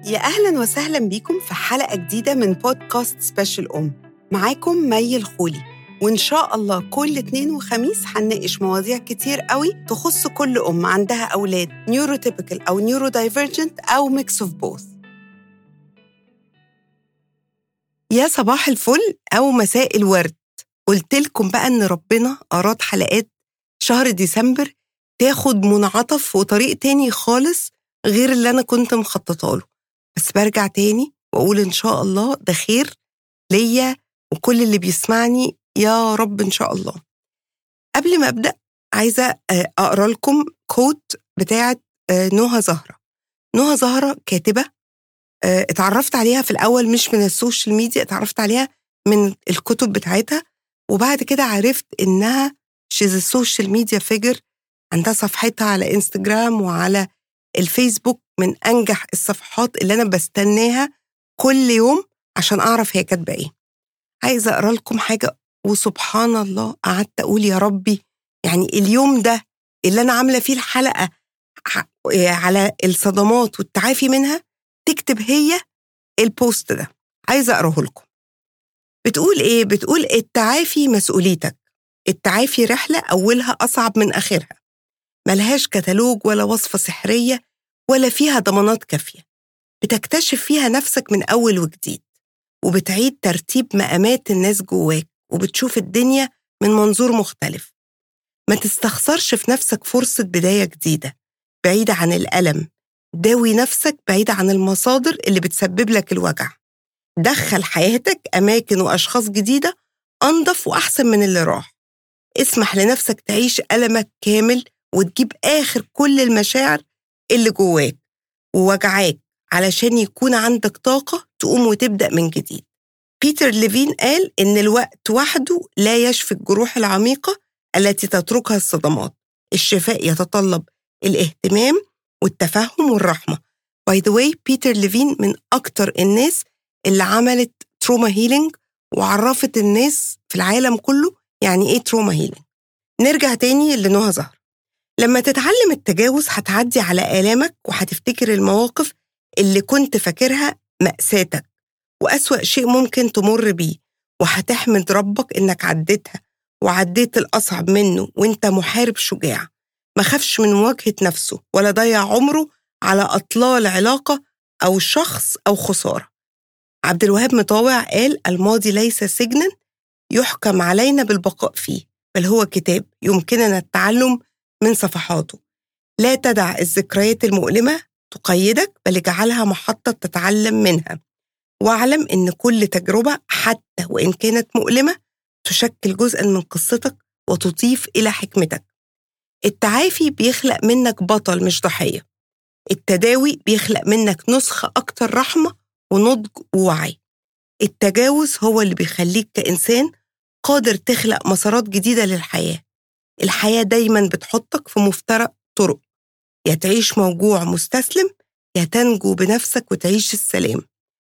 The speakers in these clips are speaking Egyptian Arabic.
يا أهلا وسهلا بيكم في حلقة جديدة من بودكاست سبيشال أم معاكم مي الخولي وإن شاء الله كل اتنين وخميس هنناقش مواضيع كتير قوي تخص كل أم عندها أولاد نيوروتيبيكال أو نيورو دايفرجنت أو ميكس اوف بوث يا صباح الفل أو مساء الورد قلت لكم بقى إن ربنا أراد حلقات شهر ديسمبر تاخد منعطف وطريق تاني خالص غير اللي أنا كنت مخططه له بس برجع تاني وأقول إن شاء الله ده خير ليا وكل اللي بيسمعني يا رب إن شاء الله قبل ما أبدأ عايزة أقرأ لكم كوت بتاعة نهى زهرة نهى زهرة كاتبة اتعرفت عليها في الأول مش من السوشيال ميديا اتعرفت عليها من الكتب بتاعتها وبعد كده عرفت إنها شيز السوشيال ميديا فيجر عندها صفحتها على انستجرام وعلى الفيسبوك من انجح الصفحات اللي انا بستناها كل يوم عشان اعرف هي كاتبه ايه عايزه اقرا لكم حاجه وسبحان الله قعدت اقول يا ربي يعني اليوم ده اللي انا عامله فيه الحلقه على الصدمات والتعافي منها تكتب هي البوست ده عايزه اقراه لكم بتقول ايه بتقول التعافي مسؤوليتك التعافي رحله اولها اصعب من اخرها ملهاش كتالوج ولا وصفة سحرية ولا فيها ضمانات كافية بتكتشف فيها نفسك من أول وجديد وبتعيد ترتيب مقامات الناس جواك وبتشوف الدنيا من منظور مختلف ما تستخسرش في نفسك فرصة بداية جديدة بعيدة عن الألم داوي نفسك بعيدة عن المصادر اللي بتسبب لك الوجع دخل حياتك أماكن وأشخاص جديدة أنظف وأحسن من اللي راح اسمح لنفسك تعيش ألمك كامل وتجيب آخر كل المشاعر اللي جواك ووجعاك علشان يكون عندك طاقة تقوم وتبدأ من جديد بيتر ليفين قال إن الوقت وحده لا يشفي الجروح العميقة التي تتركها الصدمات الشفاء يتطلب الاهتمام والتفهم والرحمة باي ذا واي بيتر ليفين من أكتر الناس اللي عملت تروما هيلينج وعرفت الناس في العالم كله يعني إيه تروما هيلينج نرجع تاني لنهى زهر لما تتعلم التجاوز هتعدي على آلامك وهتفتكر المواقف اللي كنت فاكرها مأساتك وأسوأ شيء ممكن تمر بيه وهتحمد ربك إنك عديتها وعديت الأصعب منه وإنت محارب شجاع ما خافش من مواجهة نفسه ولا ضيع عمره على أطلال علاقة أو شخص أو خسارة عبد الوهاب مطاوع قال الماضي ليس سجنا يحكم علينا بالبقاء فيه بل هو كتاب يمكننا التعلم من صفحاته لا تدع الذكريات المؤلمة تقيدك بل اجعلها محطة تتعلم منها واعلم إن كل تجربة حتى وإن كانت مؤلمة تشكل جزءا من قصتك وتضيف إلى حكمتك التعافي بيخلق منك بطل مش ضحية التداوي بيخلق منك نسخة أكتر رحمة ونضج ووعي التجاوز هو اللي بيخليك كإنسان قادر تخلق مسارات جديدة للحياة الحياة دايما بتحطك في مفترق طرق يا تعيش موجوع مستسلم يا تنجو بنفسك وتعيش السلام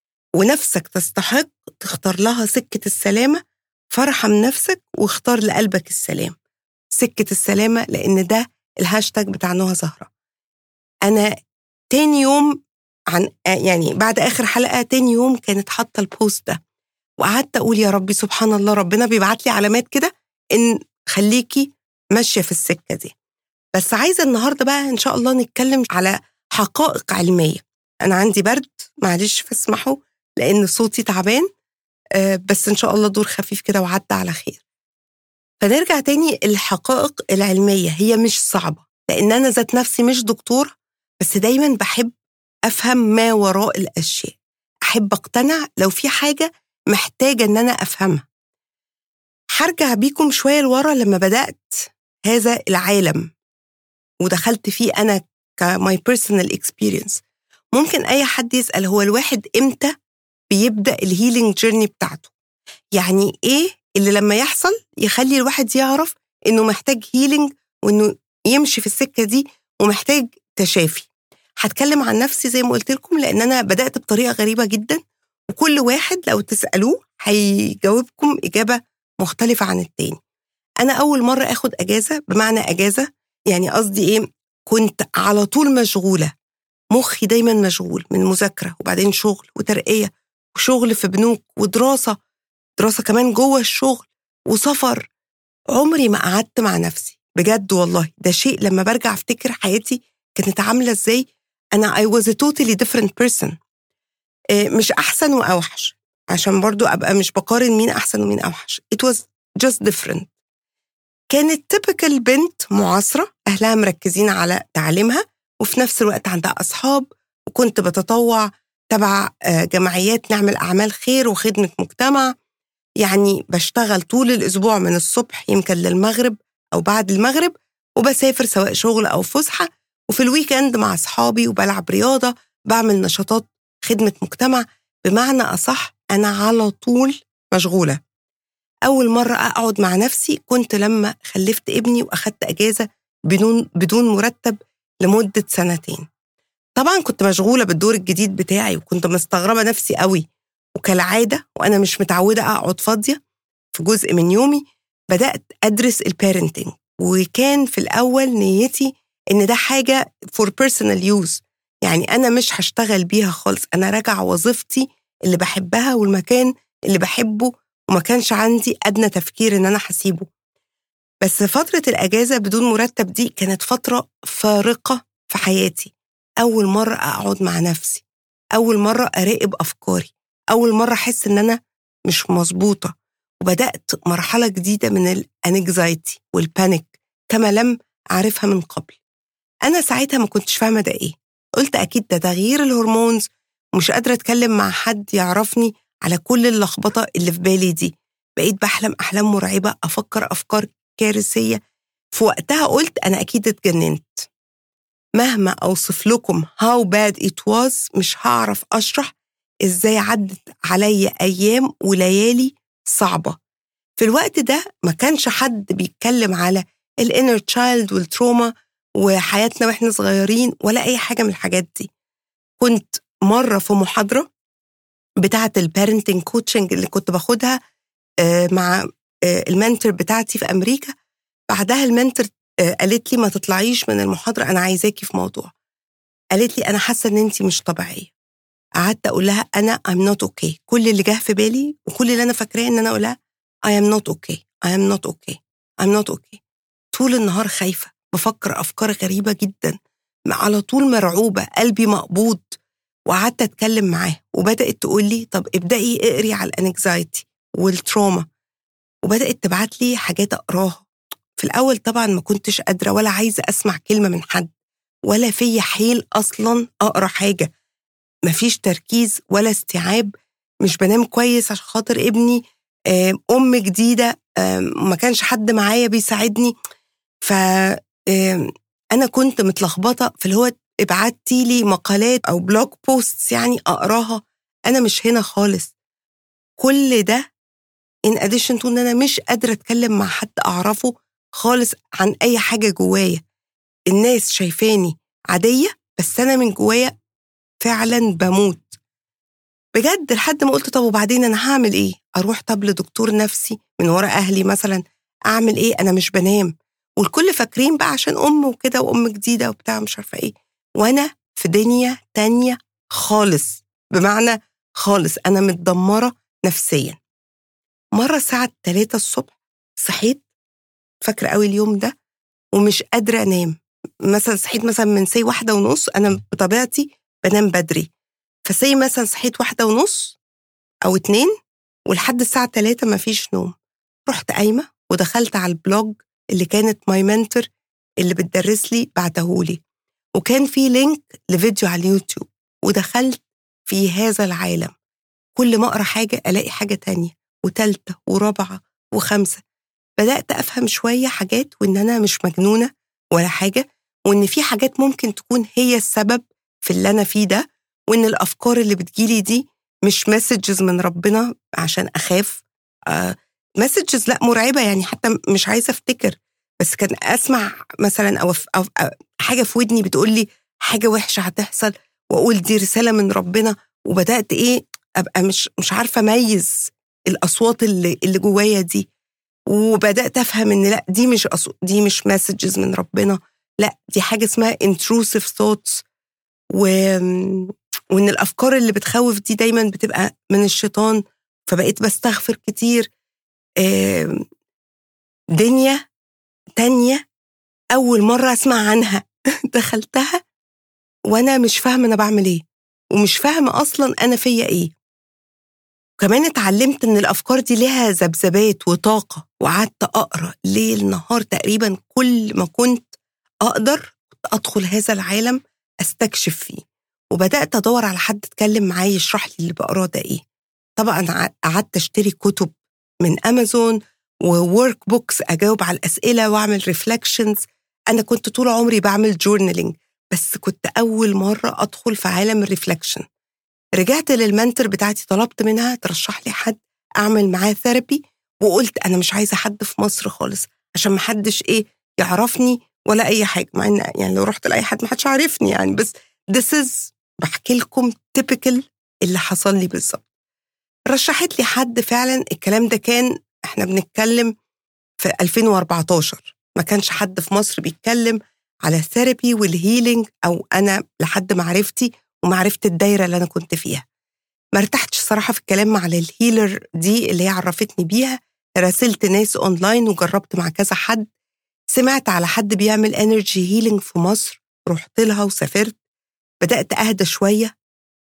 ونفسك تستحق تختار لها سكة السلامة فارحم نفسك واختار لقلبك السلام سكة السلامة لأن ده الهاشتاج بتاع نهى زهرة أنا تاني يوم عن يعني بعد آخر حلقة تاني يوم كانت حاطة البوست ده وقعدت أقول يا ربي سبحان الله ربنا بيبعت لي علامات كده إن خليكي ماشيه في السكه دي بس عايزه النهارده بقى ان شاء الله نتكلم على حقائق علميه انا عندي برد معلش فاسمحوا لان صوتي تعبان بس ان شاء الله دور خفيف كده وعدى على خير فنرجع تاني الحقائق العلميه هي مش صعبه لان انا ذات نفسي مش دكتور بس دايما بحب افهم ما وراء الاشياء احب اقتنع لو في حاجه محتاجه ان انا افهمها هرجع بيكم شويه لورا لما بدات هذا العالم ودخلت فيه انا كماي بيرسونال اكسبيرينس ممكن اي حد يسال هو الواحد امتى بيبدا الهيلينج جيرني بتاعته يعني ايه اللي لما يحصل يخلي الواحد يعرف انه محتاج هيلينج وانه يمشي في السكه دي ومحتاج تشافي هتكلم عن نفسي زي ما قلت لكم لان انا بدات بطريقه غريبه جدا وكل واحد لو تسالوه هيجاوبكم اجابه مختلفه عن التاني انا اول مره اخد اجازه بمعنى اجازه يعني قصدي ايه كنت على طول مشغوله مخي دايما مشغول من مذاكرة وبعدين شغل وترقية وشغل في بنوك ودراسة دراسة كمان جوه الشغل وسفر عمري ما قعدت مع نفسي بجد والله ده شيء لما برجع افتكر حياتي كانت عاملة ازاي أنا I was a totally different person آه، مش أحسن وأوحش عشان برضو أبقى مش بقارن مين أحسن ومين أوحش it was just different كانت typical بنت معاصرة أهلها مركزين على تعليمها وفي نفس الوقت عندها أصحاب وكنت بتطوع تبع آه، جمعيات نعمل أعمال خير وخدمة مجتمع يعني بشتغل طول الأسبوع من الصبح يمكن للمغرب أو بعد المغرب وبسافر سواء شغل أو فسحة وفي الويكند مع أصحابي وبلعب رياضة بعمل نشاطات خدمة مجتمع بمعنى أصح أنا على طول مشغولة أول مرة أقعد مع نفسي كنت لما خلفت ابني وأخدت أجازة بدون بدون مرتب لمدة سنتين طبعا كنت مشغولة بالدور الجديد بتاعي وكنت مستغربة نفسي قوي وكالعادة وأنا مش متعودة أقعد فاضية في جزء من يومي بدأت أدرس البيرنتنج وكان في الأول نيتي إن ده حاجة for personal use يعني أنا مش هشتغل بيها خالص أنا راجع وظيفتي اللي بحبها والمكان اللي بحبه وما كانش عندي أدنى تفكير إن أنا هسيبه بس فترة الأجازة بدون مرتب دي كانت فترة فارقة في حياتي أول مرة أقعد مع نفسي أول مرة أراقب أفكاري أول مرة أحس إن أنا مش مظبوطة وبدأت مرحلة جديدة من الانكزايتي والبانيك كما لم أعرفها من قبل أنا ساعتها ما كنتش فاهمة ده إيه قلت أكيد ده تغيير الهرمونز ومش قادرة أتكلم مع حد يعرفني على كل اللخبطة اللي في بالي دي بقيت بحلم أحلام مرعبة أفكر أفكار كارثية في وقتها قلت أنا أكيد اتجننت مهما أوصف لكم how bad it was مش هعرف أشرح إزاي عدت عليا أيام وليالي صعبة في الوقت ده ما كانش حد بيتكلم على الانر تشايلد والتروما وحياتنا واحنا صغيرين ولا أي حاجة من الحاجات دي كنت مرة في محاضرة بتاعة البارنتنج كوتشنج اللي كنت باخدها آه، مع آه، المنتور بتاعتي في أمريكا بعدها المنتور آه، قالت لي ما تطلعيش من المحاضرة أنا عايزاكي في موضوع قالت لي أنا حاسة إن أنت مش طبيعية قعدت أقول لها أنا I'm not okay كل اللي جه في بالي وكل اللي أنا فاكراه إن أنا أقولها I am not okay I am not okay I'm not okay طول النهار خايفة بفكر أفكار غريبة جدا على طول مرعوبة قلبي مقبوض وقعدت أتكلم معاه وبدأت تقول لي طب ابدأي اقري على الانكزايتي والتروما وبدأت تبعت لي حاجات أقراها في الأول طبعا ما كنتش قادرة ولا عايزة أسمع كلمة من حد ولا في حيل أصلا أقرأ حاجة مفيش تركيز ولا استيعاب مش بنام كويس عشان خاطر ابني أم جديدة ما كانش حد معايا بيساعدني ف أنا كنت متلخبطة في اللي هو ابعتي لي مقالات أو بلوج بوستس يعني أقراها أنا مش هنا خالص كل ده in addition to إن أنا مش قادرة أتكلم مع حد أعرفه خالص عن أي حاجة جوايا الناس شايفاني عادية بس أنا من جوايا فعلا بموت بجد لحد ما قلت طب وبعدين أنا هعمل إيه؟ أروح طب لدكتور نفسي من ورا أهلي مثلا أعمل إيه؟ أنا مش بنام والكل فاكرين بقى عشان أم وكده وأم جديدة وبتاع مش عارفة إيه وأنا في دنيا تانية خالص بمعنى خالص أنا متدمرة نفسيا مرة الساعة 3 الصبح صحيت فاكرة قوي اليوم ده ومش قادرة أنام مثلا صحيت مثلا من سي واحدة ونص أنا بطبيعتي بنام بدري فسي مثلا صحيت واحدة ونص أو اتنين ولحد الساعة تلاتة مفيش نوم رحت قايمة ودخلت على البلوج اللي كانت ماي منتور اللي بتدرس لي بعتهولي وكان في لينك لفيديو على اليوتيوب ودخلت في هذا العالم كل ما أقرأ حاجة ألاقي حاجة تانية وتالتة ورابعة وخمسة بدأت أفهم شوية حاجات وإن أنا مش مجنونة ولا حاجة وإن في حاجات ممكن تكون هي السبب في اللي أنا فيه ده وإن الأفكار اللي بتجيلي دي مش مسجز من ربنا عشان أخاف مسجز آه لا مرعبة يعني حتى مش عايزة أفتكر بس كان أسمع مثلا أو, أو, أو حاجة في ودني بتقول لي حاجة وحشة هتحصل وأقول دي رسالة من ربنا وبدأت إيه أبقى مش مش عارفة أميز الأصوات اللي, اللي جوايا دي وبدأت أفهم إن لا دي مش أصو... دي مش مسجز من ربنا لا دي حاجة اسمها intrusive thoughts و... وان الافكار اللي بتخوف دي دايما بتبقى من الشيطان فبقيت بستغفر كتير آم، دنيا تانية أول مرة أسمع عنها دخلتها وأنا مش فاهمة أنا بعمل إيه ومش فاهمة أصلا أنا فيا إيه كمان اتعلمت إن الأفكار دي ليها ذبذبات وطاقة وقعدت أقرأ ليل نهار تقريبا كل ما كنت أقدر أدخل هذا العالم أستكشف فيه وبدأت أدور على حد أتكلم معاه يشرح لي اللي بقراه ده إيه طبعا ع- قعدت أشتري كتب من أمازون وورك بوكس أجاوب على الأسئلة وأعمل ريفلكشنز أنا كنت طول عمري بعمل جورنالينج بس كنت أول مرة أدخل في عالم الريفلكشن رجعت للمنتور بتاعتي طلبت منها ترشح لي حد أعمل معاه ثيرابي وقلت أنا مش عايزة حد في مصر خالص عشان محدش إيه يعرفني ولا أي حاجة مع إن يعني لو رحت لأي حد محدش عارفني يعني بس this is بحكي لكم typical اللي حصل لي بالظبط رشحت لي حد فعلا الكلام ده كان احنا بنتكلم في 2014 ما كانش حد في مصر بيتكلم على الثيرابي والهيلينج او انا لحد معرفتي ومعرفه الدايره اللي انا كنت فيها ما ارتحتش صراحه في الكلام مع الهيلر دي اللي هي عرفتني بيها راسلت ناس اونلاين وجربت مع كذا حد سمعت على حد بيعمل انرجي هيلينج في مصر رحت لها وسافرت بدات اهدى شويه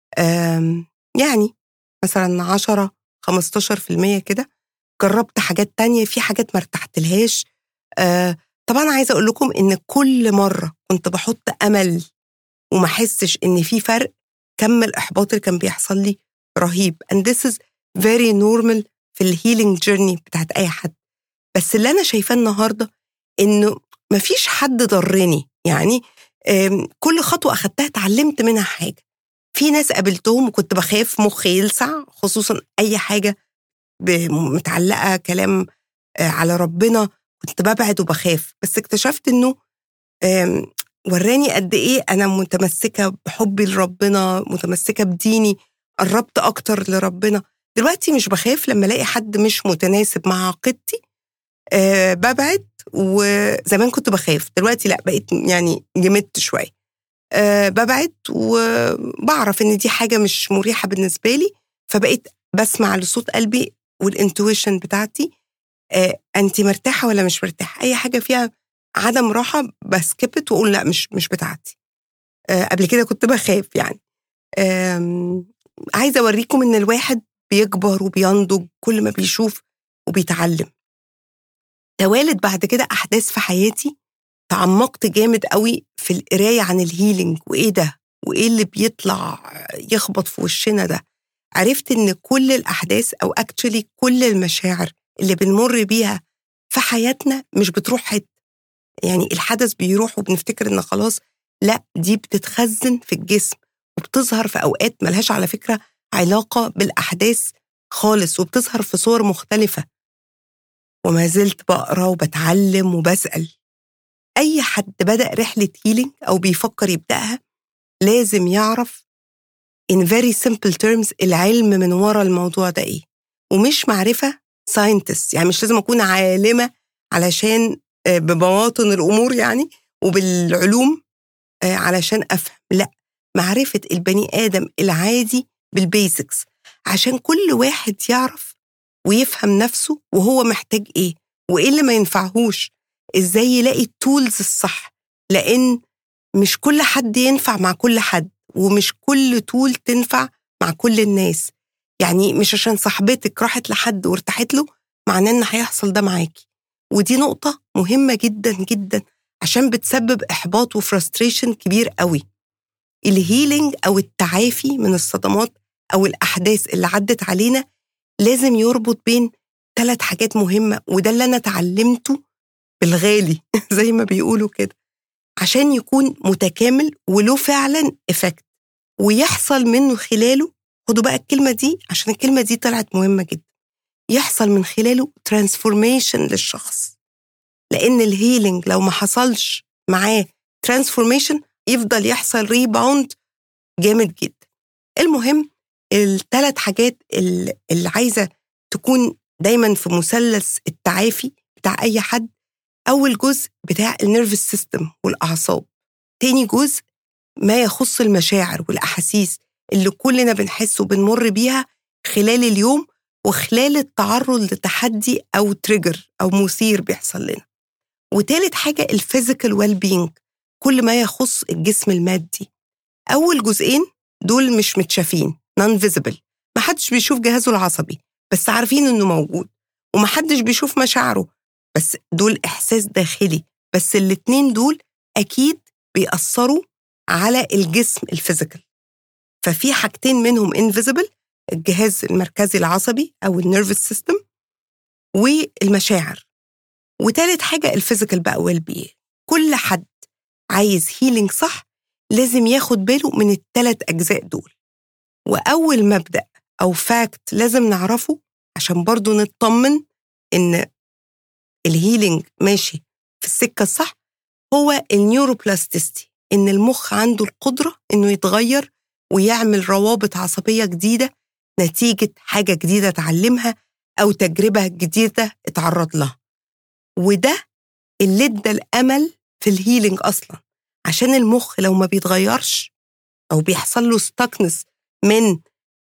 أم، يعني مثلا 10 15% كده جربت حاجات تانية في حاجات ما ارتحتلهاش آه طبعا عايزه اقول لكم ان كل مره كنت بحط امل وما احسش ان في فرق كم الاحباط اللي كان بيحصل لي رهيب and this is very normal في الهيلينج جيرني بتاعت اي حد بس اللي انا شايفاه النهارده انه مفيش حد ضرني يعني آم، كل خطوه اخدتها اتعلمت منها حاجه في ناس قابلتهم وكنت بخاف مخي يلسع خصوصا اي حاجه ب- متعلقه كلام آه، على ربنا كنت ببعد وبخاف بس اكتشفت انه آم، وراني قد ايه انا متمسكه بحبي لربنا متمسكه بديني قربت اكتر لربنا دلوقتي مش بخاف لما الاقي حد مش متناسب مع عقيدتي أه ببعد وزمان كنت بخاف دلوقتي لا بقيت يعني جمدت شويه أه ببعد وبعرف ان دي حاجه مش مريحه بالنسبه لي فبقيت بسمع لصوت قلبي والانتويشن بتاعتي أه انت مرتاحه ولا مش مرتاحه اي حاجه فيها عدم راحه بسكبت واقول لا مش مش بتاعتي أه قبل كده كنت بخاف يعني آم، عايزه اوريكم ان الواحد بيكبر وبينضج كل ما بيشوف وبيتعلم توالد بعد كده احداث في حياتي تعمقت جامد قوي في القرايه عن الهيلينج وايه ده وايه اللي بيطلع يخبط في وشنا ده عرفت ان كل الاحداث او اكشلي كل المشاعر اللي بنمر بيها في حياتنا مش بتروح حته يعني الحدث بيروح وبنفتكر ان خلاص لا دي بتتخزن في الجسم وبتظهر في اوقات ملهاش على فكره علاقه بالاحداث خالص وبتظهر في صور مختلفه وما زلت بقرا وبتعلم وبسال اي حد بدا رحله هيلينج او بيفكر يبداها لازم يعرف in very simple terms العلم من ورا الموضوع ده ايه ومش معرفه ساينتست يعني مش لازم اكون عالمه علشان آه، ببواطن الامور يعني وبالعلوم آه، علشان افهم لا معرفه البني ادم العادي بالبيسكس عشان كل واحد يعرف ويفهم نفسه وهو محتاج ايه وايه اللي ما ينفعهوش ازاي يلاقي التولز الصح لان مش كل حد ينفع مع كل حد ومش كل تول تنفع مع كل الناس يعني مش عشان صاحبتك راحت لحد وارتاحت له معناه ان هيحصل ده معاكي ودي نقطة مهمة جدا جدا عشان بتسبب إحباط وفرستريشن كبير قوي الهيلينج أو التعافي من الصدمات أو الأحداث اللي عدت علينا لازم يربط بين ثلاث حاجات مهمة وده اللي أنا اتعلمته بالغالي زي ما بيقولوا كده عشان يكون متكامل وله فعلا افكت ويحصل منه خلاله خدوا بقى الكلمة دي عشان الكلمة دي طلعت مهمة جدا يحصل من خلاله ترانسفورميشن للشخص لأن الهيلينج لو ما حصلش معاه ترانسفورميشن يفضل يحصل ريباوند جامد جدا المهم الثلاث حاجات اللي اللي عايزة تكون دايما في مثلث التعافي بتاع أي حد أول جزء بتاع النيرفس سيستم والأعصاب تاني جزء ما يخص المشاعر والأحاسيس اللي كلنا بنحس وبنمر بيها خلال اليوم وخلال التعرض لتحدي أو تريجر أو مثير بيحصل لنا وتالت حاجة الفيزيكال ويل بينج كل ما يخص الجسم المادي أول جزئين دول مش متشافين نون فيزيبل محدش بيشوف جهازه العصبي بس عارفين إنه موجود ومحدش بيشوف مشاعره بس دول إحساس داخلي بس الاتنين دول أكيد بيأثروا على الجسم الفيزيكال ففي حاجتين منهم انفيزبل الجهاز المركزي العصبي او النيرفس سيستم والمشاعر وتالت حاجه الفيزيكال بقى ويل بي كل حد عايز هيلينج صح لازم ياخد باله من الثلاث اجزاء دول واول مبدا او فاكت لازم نعرفه عشان برضو نطمن ان الهيلينج ماشي في السكه الصح هو النيوروبلاستيستي ان المخ عنده القدره انه يتغير ويعمل روابط عصبيه جديده نتيجه حاجه جديده اتعلمها او تجربه جديده اتعرض لها وده اللي ادى الامل في الهيلينج اصلا عشان المخ لو ما بيتغيرش او بيحصل له ستاكنس من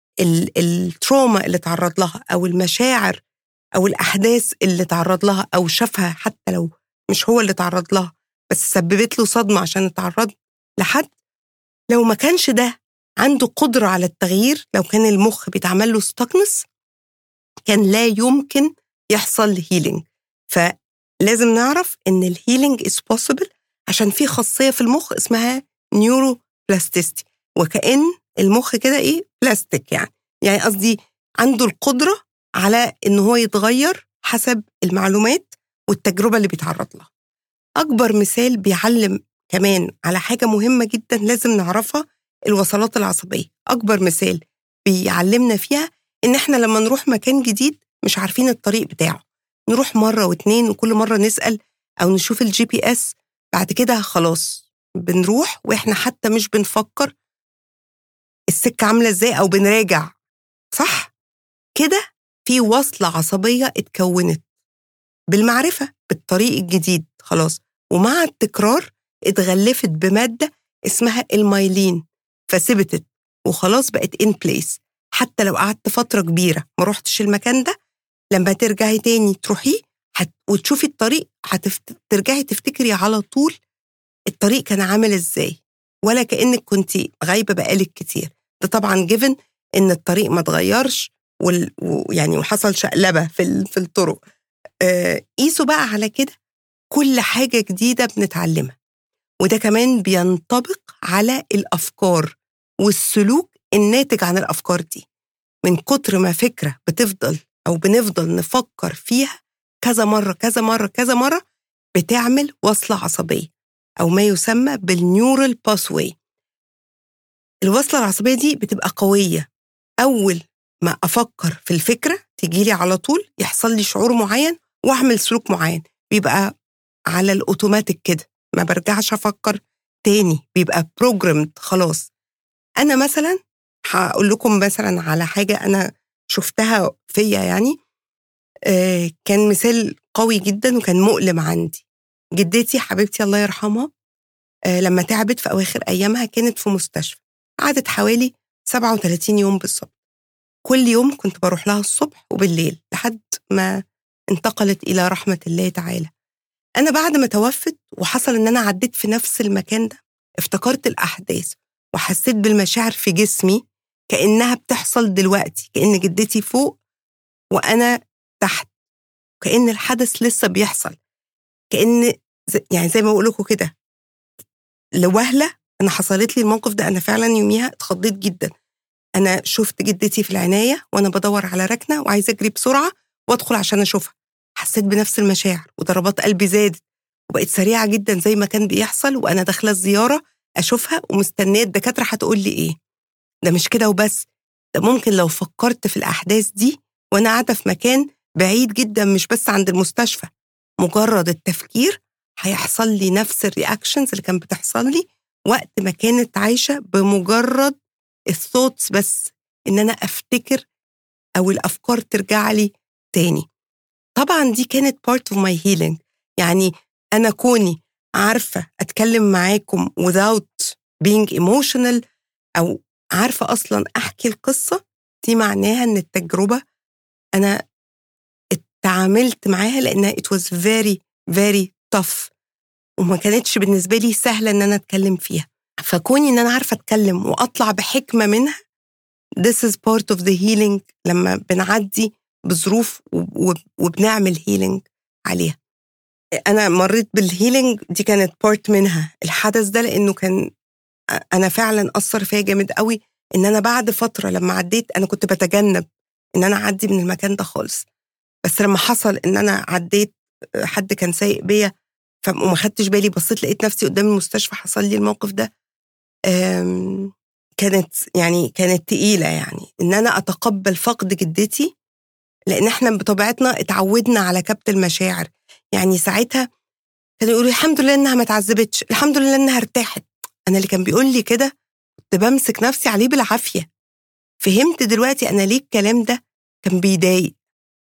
التروما اللي تعرض لها او المشاعر او الاحداث اللي تعرض لها او شافها حتى لو مش هو اللي تعرض لها بس سببت له صدمه عشان اتعرض لحد لو ما كانش ده عنده قدرة على التغيير لو كان المخ بيتعمل له ستاكنس كان لا يمكن يحصل هيلينج فلازم نعرف ان الهيلينج از بوسيبل عشان في خاصية في المخ اسمها نيورو بلاستيستي وكأن المخ كده ايه بلاستيك يعني يعني قصدي عنده القدرة على ان هو يتغير حسب المعلومات والتجربة اللي بيتعرض لها أكبر مثال بيعلم كمان على حاجة مهمة جدا لازم نعرفها الوصلات العصبية أكبر مثال بيعلمنا فيها إن إحنا لما نروح مكان جديد مش عارفين الطريق بتاعه نروح مرة واتنين وكل مرة نسأل أو نشوف الجي بي إس بعد كده خلاص بنروح وإحنا حتى مش بنفكر السكة عاملة إزاي أو بنراجع صح؟ كده في وصلة عصبية اتكونت بالمعرفة بالطريق الجديد خلاص ومع التكرار اتغلفت بمادة اسمها المايلين فثبتت وخلاص بقت ان بليس حتى لو قعدت فترة كبيرة ما روحتش المكان ده لما ترجعي تاني تروحيه هت... وتشوفي الطريق هترجعي تفتكري على طول الطريق كان عامل ازاي ولا كأنك كنت غايبة بقالك كتير ده طبعا جيفن ان الطريق ما اتغيرش وال... ويعني وحصل شقلبة في ال... في الطرق آه... قيسوا بقى على كده كل حاجة جديدة بنتعلمها وده كمان بينطبق على الأفكار والسلوك الناتج عن الأفكار دي من كتر ما فكرة بتفضل أو بنفضل نفكر فيها كذا مرة كذا مرة كذا مرة بتعمل وصلة عصبية أو ما يسمى بالنيورال باسوي الوصلة العصبية دي بتبقى قوية أول ما أفكر في الفكرة تجيلي على طول يحصل لي شعور معين وأعمل سلوك معين بيبقى على الأوتوماتيك كده ما برجعش أفكر تاني بيبقى بروجرامد خلاص أنا مثلا هقول لكم مثلا على حاجة أنا شفتها فيا يعني آه كان مثال قوي جدا وكان مؤلم عندي جدتي حبيبتي الله يرحمها آه لما تعبت في أواخر أيامها كانت في مستشفى قعدت حوالي 37 يوم بالظبط كل يوم كنت بروح لها الصبح وبالليل لحد ما انتقلت إلى رحمة الله تعالى أنا بعد ما توفت وحصل إن أنا عديت في نفس المكان ده افتكرت الأحداث وحسيت بالمشاعر في جسمي كأنها بتحصل دلوقتي كأن جدتي فوق وأنا تحت كأن الحدث لسه بيحصل كأن يعني زي ما بقول لكم كده لوهلة أنا حصلت لي الموقف ده أنا فعلا يوميها اتخضيت جدا أنا شفت جدتي في العناية وأنا بدور على ركنة وعايزة أجري بسرعة وأدخل عشان أشوفها حسيت بنفس المشاعر وضربات قلبي زادت وبقت سريعة جدا زي ما كان بيحصل وأنا داخلة الزيارة أشوفها ومستنية الدكاترة هتقول لي إيه ده مش كده وبس ده ممكن لو فكرت في الأحداث دي وأنا قاعدة في مكان بعيد جدا مش بس عند المستشفى مجرد التفكير هيحصل لي نفس الرياكشنز اللي كانت بتحصل لي وقت ما كانت عايشة بمجرد الثوتس بس إن أنا أفتكر أو الأفكار ترجع لي تاني طبعا دي كانت part of my healing يعني أنا كوني عارفة أتكلم معاكم without being emotional او عارفه اصلا احكي القصه دي معناها ان التجربه انا اتعاملت معاها لانها it was very very tough وما كانتش بالنسبه لي سهله ان انا اتكلم فيها فكوني ان انا عارفه اتكلم واطلع بحكمه منها this is part of the healing لما بنعدي بظروف وبنعمل هيلينج عليها انا مريت بالهيلينج دي كانت بارت منها الحدث ده لانه كان انا فعلا اثر فيا جامد قوي ان انا بعد فتره لما عديت انا كنت بتجنب ان انا اعدي من المكان ده خالص بس لما حصل ان انا عديت حد كان سايق بيا وما خدتش بالي بصيت لقيت نفسي قدام المستشفى حصل لي الموقف ده كانت يعني كانت تقيله يعني ان انا اتقبل فقد جدتي لان احنا بطبيعتنا اتعودنا على كبت المشاعر يعني ساعتها كانوا يقولوا الحمد لله انها ما اتعذبتش الحمد لله انها ارتاحت انا اللي كان بيقول لي كده كنت بمسك نفسي عليه بالعافيه فهمت دلوقتي انا ليه الكلام ده كان بيضايق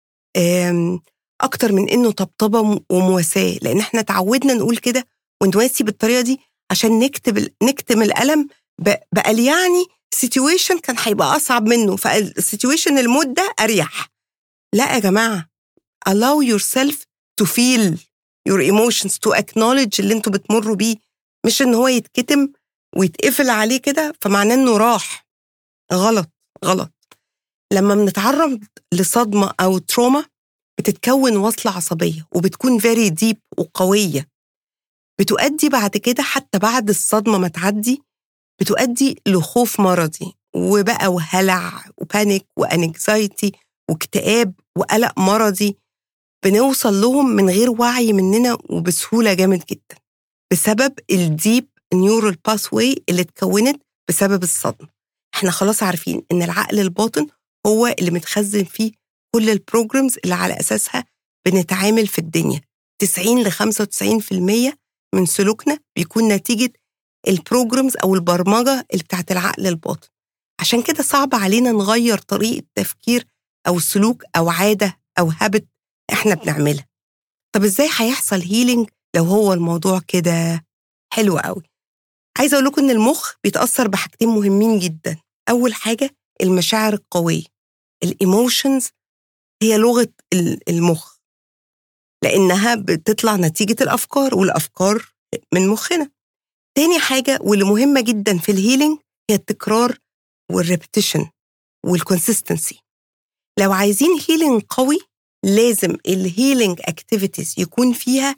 اكتر من انه طبطبه ومواساه لان احنا اتعودنا نقول كده ونواسي بالطريقه دي عشان نكتب نكتم الالم بقى يعني سيتويشن كان هيبقى اصعب منه فالسيتويشن الموت ده اريح لا يا جماعه allow yourself to feel your emotions to acknowledge اللي انتوا بتمروا بيه مش ان هو يتكتم ويتقفل عليه كده فمعناه انه راح غلط غلط لما بنتعرض لصدمه او تروما بتتكون وصلة عصبية وبتكون فيري ديب وقوية بتؤدي بعد كده حتى بعد الصدمة ما تعدي بتؤدي لخوف مرضي وبقى وهلع وبانيك وانكزايتي واكتئاب وقلق مرضي بنوصل لهم من غير وعي مننا وبسهولة جامد جدا بسبب الديب نيورال باثواي اللي اتكونت بسبب الصدمة احنا خلاص عارفين ان العقل الباطن هو اللي متخزن فيه كل البروجرامز اللي على اساسها بنتعامل في الدنيا 90 ل 95% من سلوكنا بيكون نتيجة البروجرامز أو البرمجة اللي بتاعت العقل الباطن عشان كده صعب علينا نغير طريقة تفكير أو سلوك أو عادة أو هابت إحنا بنعملها طب إزاي هيحصل هيلينج لو هو الموضوع كده حلو قوي عايزة أقول لكم إن المخ بيتأثر بحاجتين مهمين جدا أول حاجة المشاعر القوية الإيموشنز هي لغة المخ لأنها بتطلع نتيجة الأفكار والأفكار من مخنا تاني حاجة واللي مهمة جدا في الهيلينج هي التكرار والريبتيشن والكونسيستنسي لو عايزين هيلينج قوي لازم الهيلينج اكتيفيتيز يكون فيها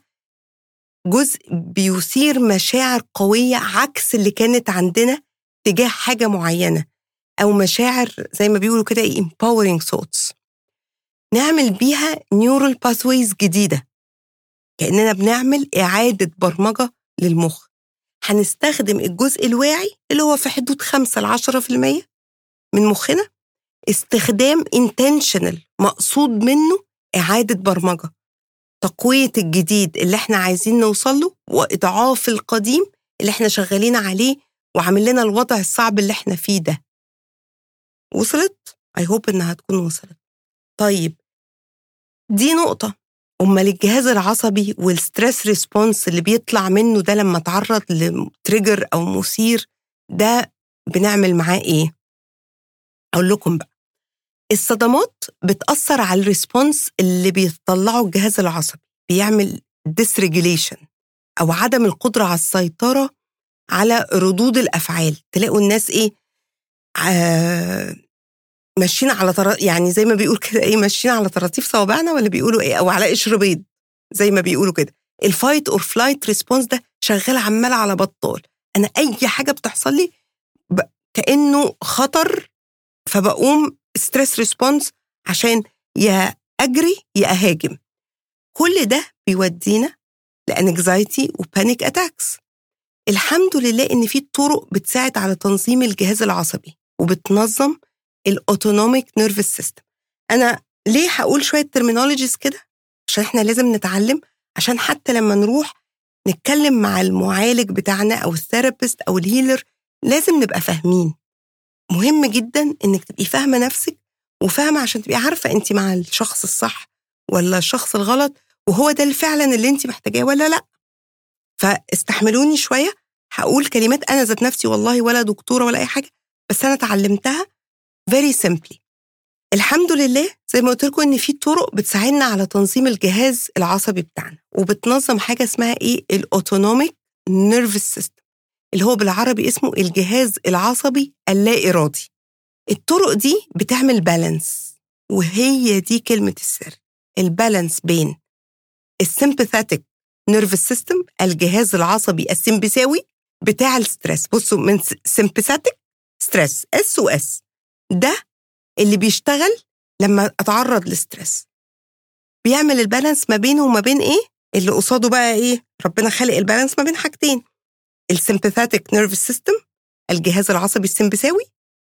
جزء بيثير مشاعر قوية عكس اللي كانت عندنا تجاه حاجة معينة أو مشاعر زي ما بيقولوا كده empowering thoughts نعمل بيها نيورال باثويز جديدة كأننا بنعمل إعادة برمجة للمخ هنستخدم الجزء الواعي اللي هو في حدود 5 ل 10% من مخنا استخدام intentional مقصود منه إعادة برمجة تقوية الجديد اللي احنا عايزين نوصل له وإضعاف القديم اللي احنا شغالين عليه وعامل لنا الوضع الصعب اللي احنا فيه ده وصلت؟ I hope إنها تكون وصلت طيب دي نقطة أمال الجهاز العصبي والستريس ريسبونس اللي بيطلع منه ده لما اتعرض لتريجر أو مثير ده بنعمل معاه إيه؟ أقول لكم بقى الصدمات بتأثر على الريسبونس اللي بيطلعه الجهاز العصبي بيعمل ديسريجيليشن أو عدم القدرة على السيطرة على ردود الأفعال تلاقوا الناس إيه آه ماشيين على طر... يعني زي ما بيقول كده ايه ماشيين على طراطيف صوابعنا ولا بيقولوا ايه او على قشر بيض زي ما بيقولوا كده الفايت اور فلايت ريسبونس ده شغال عمال على بطال انا اي حاجه بتحصل لي ب... كانه خطر فبقوم ستريس ريسبونس عشان يا اجري يا اهاجم كل ده بيودينا لانكزايتي وبانيك اتاكس الحمد لله ان في طرق بتساعد على تنظيم الجهاز العصبي وبتنظم الاوتونوميك نيرفس سيستم انا ليه هقول شويه ترمينولوجيز كده عشان احنا لازم نتعلم عشان حتى لما نروح نتكلم مع المعالج بتاعنا او الثيرابيست او الهيلر لازم نبقى فاهمين مهم جدا انك تبقي فاهمه نفسك وفاهمه عشان تبقي عارفه انت مع الشخص الصح ولا الشخص الغلط وهو ده فعلا اللي انت محتاجاه ولا لا فاستحملوني شويه هقول كلمات انا ذات نفسي والله ولا دكتوره ولا اي حاجه بس انا اتعلمتها very simply الحمد لله زي ما قلت لكم ان في طرق بتساعدنا على تنظيم الجهاز العصبي بتاعنا وبتنظم حاجه اسمها ايه الاوتونوميك نيرفس سيستم اللي هو بالعربي اسمه الجهاز العصبي اللا ارادي الطرق دي بتعمل بالانس وهي دي كلمه السر البالانس بين السمباثيك نيرفس سيستم الجهاز العصبي السمبثاوي بتاع الستريس بصوا من سمباثيك ستريس اس و اس ده اللي بيشتغل لما اتعرض لستريس بيعمل البالانس ما بينه وما بين ايه اللي قصاده بقى ايه ربنا خلق البالانس ما بين حاجتين السمباثيك نيرفس سيستم الجهاز العصبي السمبثاوي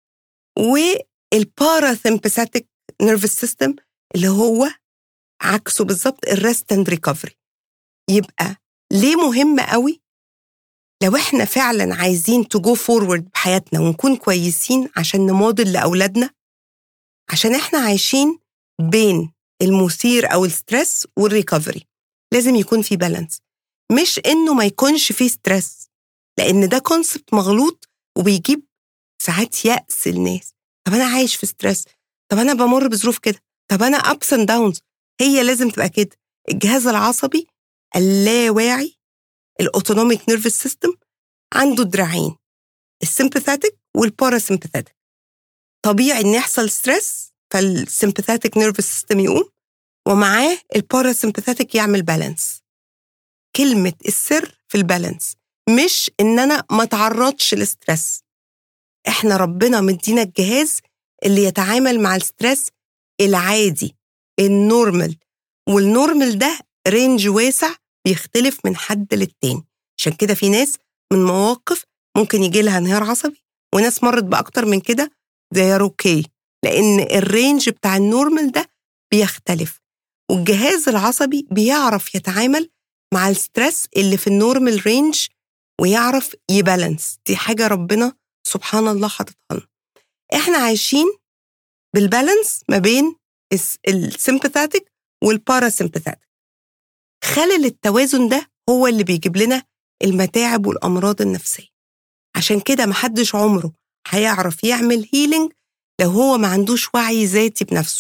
والباراثمباثيك نيرفس سيستم اللي هو عكسه بالظبط الريست اند ريكفري يبقى ليه مهم قوي لو احنا فعلا عايزين تو جو فورورد بحياتنا ونكون كويسين عشان نموديل لاولادنا عشان احنا عايشين بين المثير او الستريس والريكفري لازم يكون في بالانس مش انه ما يكونش فيه ستريس لان ده كونسبت مغلوط وبيجيب ساعات يأس الناس طب انا عايش في ستريس طب انا بمر بظروف كده طب انا ابس اند داونز هي لازم تبقى كده الجهاز العصبي اللاواعي الاوتونوميك نيرفس سيستم عنده دراعين السمباثيك والباراسمباثيك طبيعي ان يحصل ستريس فالسمباثيك نيرفس سيستم يقوم ومعاه الباراسمباثيك يعمل بالانس كلمة السر في البالانس مش ان انا ما اتعرضش للستريس احنا ربنا مدينا الجهاز اللي يتعامل مع الستريس العادي النورمال والنورمال ده رينج واسع بيختلف من حد للتاني عشان كده في ناس من مواقف ممكن يجي لها انهيار عصبي وناس مرت باكتر من كده زي اوكي لان الرينج بتاع النورمال ده بيختلف والجهاز العصبي بيعرف يتعامل مع الستريس اللي في النورمال رينج ويعرف يبالانس دي حاجه ربنا سبحان الله حاططها لنا احنا عايشين بالبالانس ما بين السمباثيك والباراسمباثيك خلل التوازن ده هو اللي بيجيب لنا المتاعب والامراض النفسيه عشان كده محدش عمره هيعرف يعمل هيلينج لو هو ما عندوش وعي ذاتي بنفسه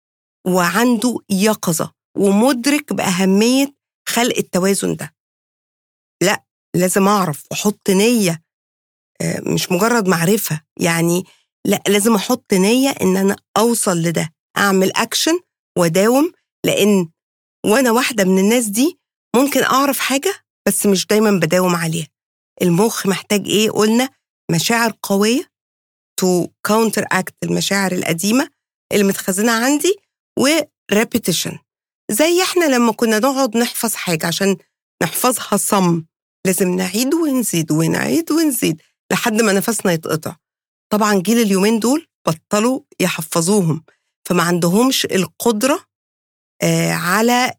وعنده يقظه ومدرك باهميه خلق التوازن ده لا لازم اعرف واحط نيه مش مجرد معرفه يعني لا لازم احط نيه ان انا اوصل لده اعمل اكشن واداوم لان وانا واحده من الناس دي ممكن اعرف حاجه بس مش دايما بداوم عليها المخ محتاج ايه قلنا مشاعر قويه تو كاونتر اكت المشاعر القديمه اللي متخزنه عندي وريبيتيشن زي احنا لما كنا نقعد نحفظ حاجه عشان نحفظها صم لازم نعيد ونزيد ونعيد ونزيد لحد ما نفسنا يتقطع طبعا جيل اليومين دول بطلوا يحفظوهم فما عندهمش القدره آه على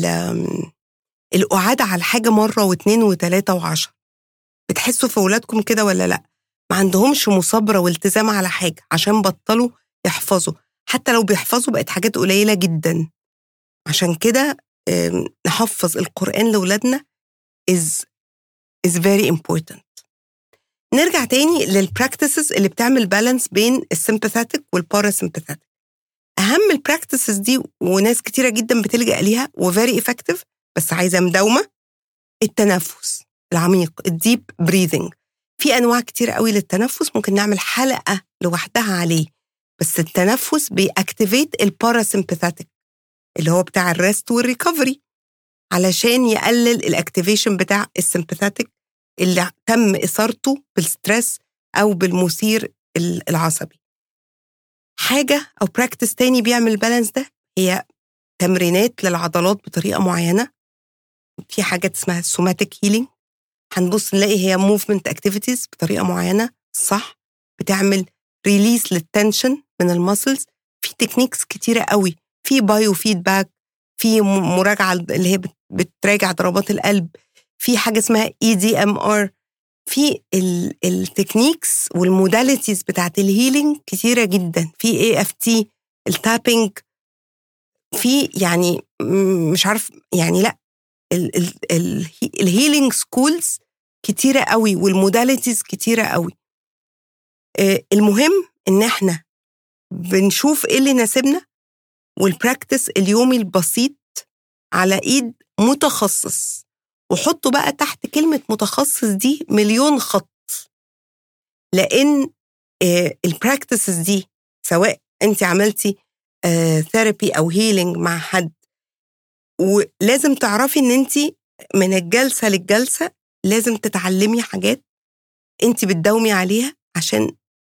القعاد على الحاجه مره واثنين وثلاثه وعشرة بتحسوا في اولادكم كده ولا لا ما عندهمش مثابره والتزام على حاجه عشان بطلوا يحفظوا حتى لو بيحفظوا بقت حاجات قليله جدا عشان كده نحفظ القران لاولادنا is is very important نرجع تاني للبراكتسز اللي بتعمل بالانس بين السمباثيك والباراسمباثيك اهم البراكتسز دي وناس كتيره جدا بتلجا ليها وفيري افكتيف بس عايزه مداومه التنفس العميق الديب بريذنج في انواع كتير قوي للتنفس ممكن نعمل حلقه لوحدها عليه بس التنفس بيأكتيفيت الباراسمباثيك اللي هو بتاع الريست والريكفري علشان يقلل الاكتيفيشن بتاع السمباثيك اللي تم اثارته بالستريس او بالمثير العصبي حاجه او براكتس تاني بيعمل بالانس ده هي تمرينات للعضلات بطريقه معينه في حاجات اسمها السوماتيك هيلينج هنبص نلاقي هي موفمنت اكتيفيتيز بطريقه معينه صح بتعمل ريليس للتنشن من المسلز في تكنيكس كتيره قوي في بايو فيدباك في مراجعه اللي هي بتراجع ضربات القلب في حاجه اسمها اي دي ام ار في التكنيكس والموداليتيز بتاعت الهيلينج كتيره جدا في اي اف تي التابنج في يعني مش عارف يعني لا الهيلينج سكولز كتيرة قوي والموداليتيز كتيرة قوي آه، المهم إن إحنا بنشوف إيه اللي يناسبنا والبراكتس اليومي البسيط على إيد متخصص وحطوا بقى تحت كلمة متخصص دي مليون خط لأن البراكتسز دي سواء أنت عملتي ثيرابي أو هيلينج مع حد ولازم تعرفي إن أنت من الجلسة للجلسة لازم تتعلمي حاجات أنت بتداومي عليها عشان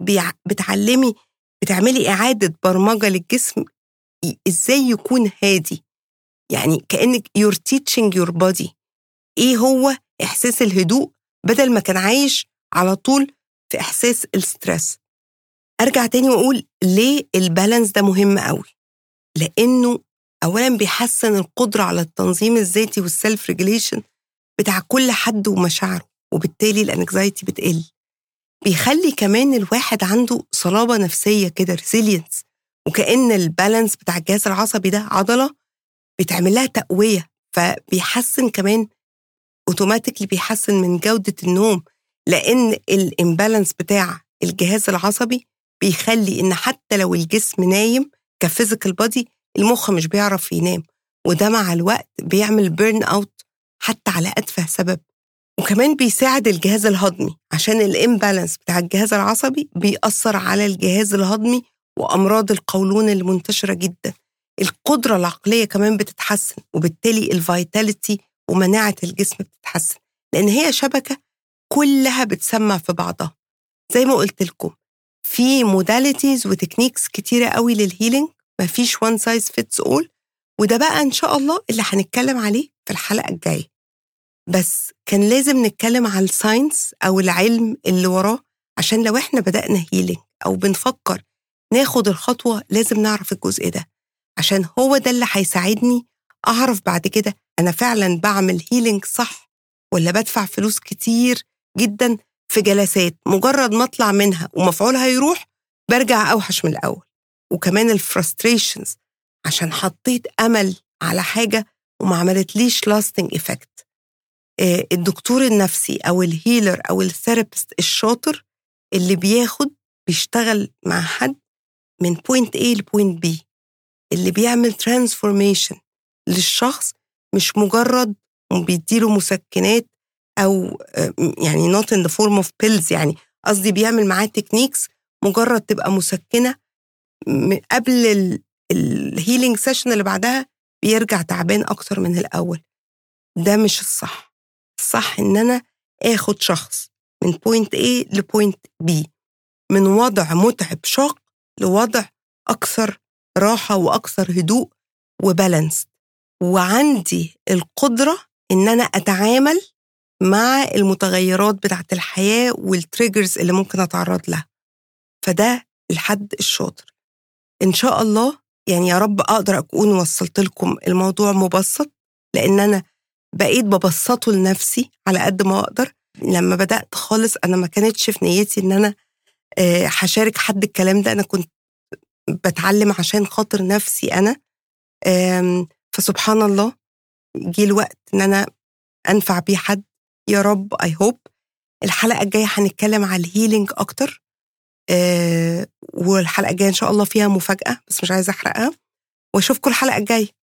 بتعلمي بتعملي إعادة برمجة للجسم إزاي يكون هادي يعني كأنك you're teaching your body إيه هو إحساس الهدوء بدل ما كان عايش على طول في إحساس الستريس أرجع تاني وأقول ليه البالانس ده مهم قوي لأنه أولا بيحسن القدرة على التنظيم الذاتي والسيلف ريجليشن بتاع كل حد ومشاعره وبالتالي الانكزايتي بتقل بيخلي كمان الواحد عنده صلابة نفسية كده ريزيلينس وكأن البالانس بتاع الجهاز العصبي ده عضلة بتعمل لها تقوية فبيحسن كمان اوتوماتيكلي بيحسن من جودة النوم لأن الامبالانس بتاع الجهاز العصبي بيخلي إن حتى لو الجسم نايم كفيزيكال بودي المخ مش بيعرف ينام وده مع الوقت بيعمل بيرن اوت حتى على أتفه سبب وكمان بيساعد الجهاز الهضمي عشان الامبالانس بتاع الجهاز العصبي بيأثر على الجهاز الهضمي وأمراض القولون اللي منتشرة جدا القدرة العقلية كمان بتتحسن وبالتالي الفيتاليتي ومناعة الجسم بتتحسن لأن هي شبكة كلها بتسمع في بعضها زي ما قلت لكم في موداليتيز وتكنيكس كتيرة قوي للهيلينج مفيش وان سايز فيتس اول وده بقى ان شاء الله اللي هنتكلم عليه في الحلقة الجاية بس كان لازم نتكلم على الساينس او العلم اللي وراه عشان لو احنا بدأنا هيلينج او بنفكر ناخد الخطوة لازم نعرف الجزء ده عشان هو ده اللي هيساعدني أعرف بعد كده أنا فعلا بعمل هيلينج صح ولا بدفع فلوس كتير جدا في جلسات مجرد ما أطلع منها ومفعولها يروح برجع أوحش من الأول وكمان الفرستريشنز عشان حطيت أمل على حاجة وما عملتليش لاستنج إفكت الدكتور النفسي أو الهيلر أو الثيرابيست الشاطر اللي بياخد بيشتغل مع حد من بوينت A لبوينت B اللي بيعمل ترانسفورميشن للشخص مش مجرد بيديله مسكنات او يعني not in the form of pills يعني قصدي بيعمل معاه تكنيكس مجرد تبقى مسكنه قبل الهيلينج سيشن اللي بعدها بيرجع تعبان اكتر من الاول ده مش الصح الصح ان انا اخد شخص من بوينت A لبوينت B من وضع متعب شاق لوضع اكثر راحه واكثر هدوء وبالانس وعندي القدره ان انا اتعامل مع المتغيرات بتاعت الحياه والتريجرز اللي ممكن اتعرض لها فده الحد الشاطر ان شاء الله يعني يا رب اقدر اكون وصلت لكم الموضوع مبسط لان انا بقيت ببسطه لنفسي على قد ما اقدر لما بدات خالص انا ما كانتش في نيتي ان انا هشارك حد الكلام ده انا كنت بتعلم عشان خاطر نفسي انا فسبحان الله جه الوقت ان انا انفع بيه حد يا رب اي هوب الحلقه الجايه هنتكلم على الهيلينج اكتر أه والحلقه الجايه ان شاء الله فيها مفاجاه بس مش عايزه احرقها واشوفكم الحلقه الجايه